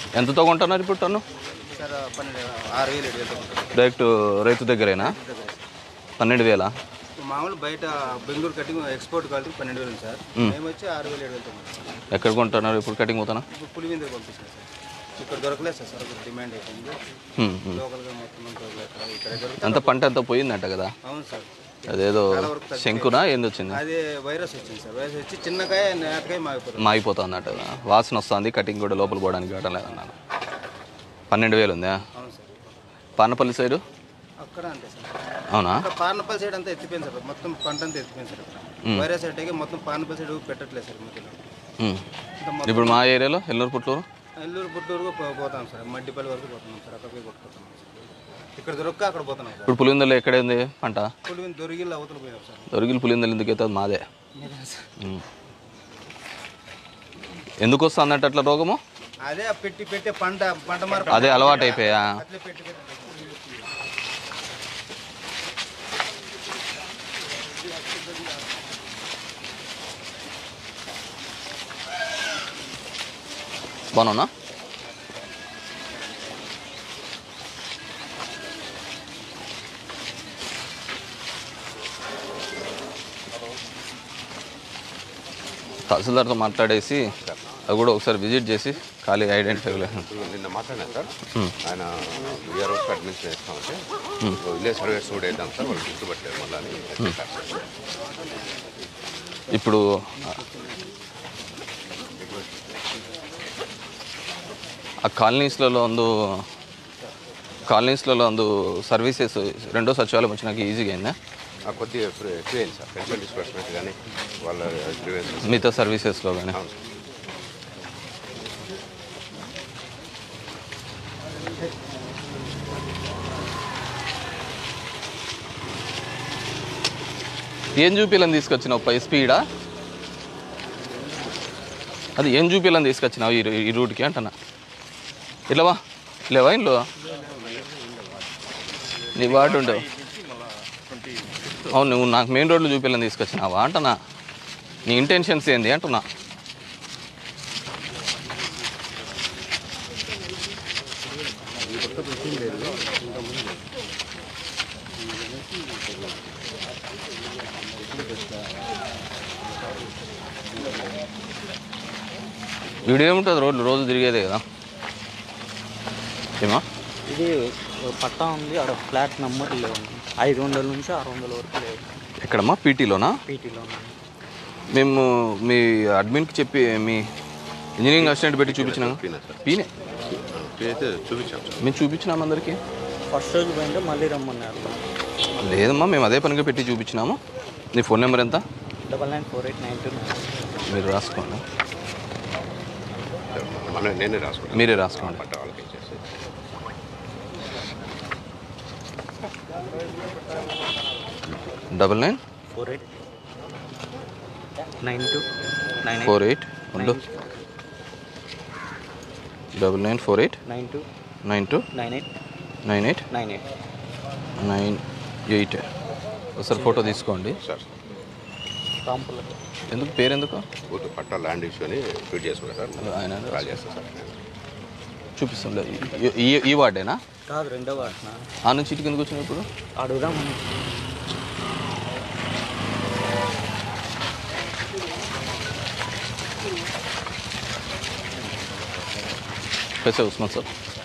ఎంతతో కొంటున్నారు ఇప్పుడు ton sir పన్నెండు ఆరు వేలు ఏడు వేలతో ఉంటుంది డైరెక్ట్ రైతు దగ్గరేనా పన్నెండు వేల మామూలు బయట బెంగళూరు కటింగ్ ఎక్స్పోర్ట్ క్వాలిటీ పన్నెండు వేలు ఉంది సార్ మేము వచ్చి ఆరు వేలు ఏడు వేలతో ఉంటుంది ఎక్కడ కొంటున్నారు ఇప్పుడు కటింగ్ పోతానా ఇప్పుడు పులివిందకి పంపిస్తాం సార్ ఇక్కడ దొరకలేదు సార్ సార్ డిమాండ్ అయిపోయింది హ్మ్, హ్మ్. లోకల్గా మొత్తం అంతా దొరకలేదు. ఇక్కడ దొరుకుతుంది అంత పంట అంతా పోయిందంట కదా అవును సార్ అదేదో శంకునా ఏంది వచ్చింది అది వైరస్ వచ్చింది సార్ వైరస్ వచ్చి చిన్నకాయ నేటకాయ మాగిపోతుంది మాగిపోతా అన్నట్టు కదా వాసన వస్తుంది కటింగ్ కూడా లోపల పోవడానికి కావడం లేదన్నాను పన్నెండు వేలు ఉందా అవును సార్ పానపల్లి సైడు అక్కడ అంతే సార్ అవునా ఇక్కడ పార్నపల్లి సైడ్ అంతా ఎత్తిపోయింది సార్ మొత్తం పంట అంతా ఎత్తిపోయింది సార్ ఇక్కడ వైరస్ అటాక్ మొత్తం పార్నపల్లి సైడ్ పెట్టట్లేదు సార్ మధ్యలో హ్మ్. ఇంకా మొత్తం ఇప్పుడు మా ఏరియాలో ఎల్లూరు పుట్లూరు నెల్లూరు పుట్టూరుకు పో- పోతాం సార్ మడ్డిపల్లి వరకు పోతున్నాం సార్ అక్కడ పోయి కొట్టుకుంటున్నాం సార్ ఇక్కడ దొరక్క అక్కడ పోతున్నాం సార్ ఇప్పుడు పులిందలు ఎక్కడైంది పంట పులివిని దొరికిళ్ళు అవతల పోయాం సార్ దొరికిలు పులిందలు ఎందుకు అవుతుంది మాదే మీరే సార్. హ్మ్. ఎందుకు వస్తుంది అన్నట్టు అట్లా రోగము అదే ఆ పెట్టి పెట్టే పంట పంట మార్పు అదే అలవాటు అయిపోయా అట్లే పెట్టి పెట్టి బాగున్నా తహసీల్దార్తో మాట్లాడేసి అది కూడా ఒకసారి విజిట్ చేసి ఖాళీ ఐడెంటిఫై నిన్న మాట్లాడినా సార్ ఆయన వీఆర్ అడ్మిషన్ చేస్తామంటే విలేజ్ సర్వీస్ కూడా వేద్దాం సార్ వాళ్ళు గుర్తుపట్టలేదు మళ్ళీ అని చెప్పారు సార్. ఇప్పుడు ఆ కాలనీస్లలో అందు కాలనీస్లలో అందు సర్వీసెస్ రెండో సచివాలయం వచ్చినాక ఈజీగా అయిందా ఆ కొద్దిగా ఫ్రీ ఫ్రీ అయింది సార్ పెన్షన్ డిస్బర్స్మెంట్ కానీ వాళ్ళ గ్రీవెన్స్ మిగతా సర్వీసెస్లో కానీ అవును సార్ ఏం చూపిలని తీసుకొచ్చినావు పై స్పీడా అది ఏం చూపిలని తీసుకొచ్చినావు ఈ ఈ రూట్కి అంటనా ఇట్లవా లేవా ఇంట్లో నీ వాడు ఉండవు అవును నువ్వు నాకు మెయిన్ రోడ్లో చూపిలని తీసుకొచ్చినావా అంటనా నీ ఇంటెన్షన్స్ ఏంది అంటున్నా వీడియో ఏముంటుంది రోడ్లు రోజు తిరిగేదే కదా ఏమా ఇది పట్టా ఉంది ఆడ ఫ్లాట్ నెంబర్ లేవు ఐదు వందల నుంచి ఆరు వందల వరకు లేవు ఎక్కడమ్మా పీటీలోనా పీటీలో ఉన్నాయి మేము మీ అడ్మిన్కి చెప్పి మీ ఇంజనీరింగ్ అసిస్టెంట్ పెట్టి చూపించినాము పీనా సార్ పీనే పీ అయితే చూపించాం సార్ మేము చూపించినాము అందరికీ ఫస్ట్ రోజు పోయింటే మళ్ళీ రమ్మన్నారు లేదమ్మా మేము అదే పనిగా పెట్టి చూపించినాము నీ ఫోన్ నెంబర్ ఎంత double nine four eight nine two nine మీరు రాసుకోండి మనం నేనే రాసుకుంటాను మీరే రాసుకోండి పట్ట వాళ్ళకి ఇచ్చేసి double nine four eight nine two nine four eight ఉండు double nine four eight nine two nine two nine eight nine eight nine eight nine eight ఒకసారి ఫోటో తీసుకోండి సార్ కాంపులకి ఎందుకు పేరు ఎందుకు ఊరు పట్ట ల్యాండ్ ఇష్యూ అని ట్వీట్ చేసుకుంటారు సార్ ఆయన కాల్ చేస్తాను సార్ చూపిస్తాం ఈ- ఈ ఈ వార్డేనా కాదు రెండో వాటిన ఆ నుంచి ఇటుకి ఎందుకు వచ్చినావు ఇప్పుడు అడుగుదాం कैसे उस्मान साहब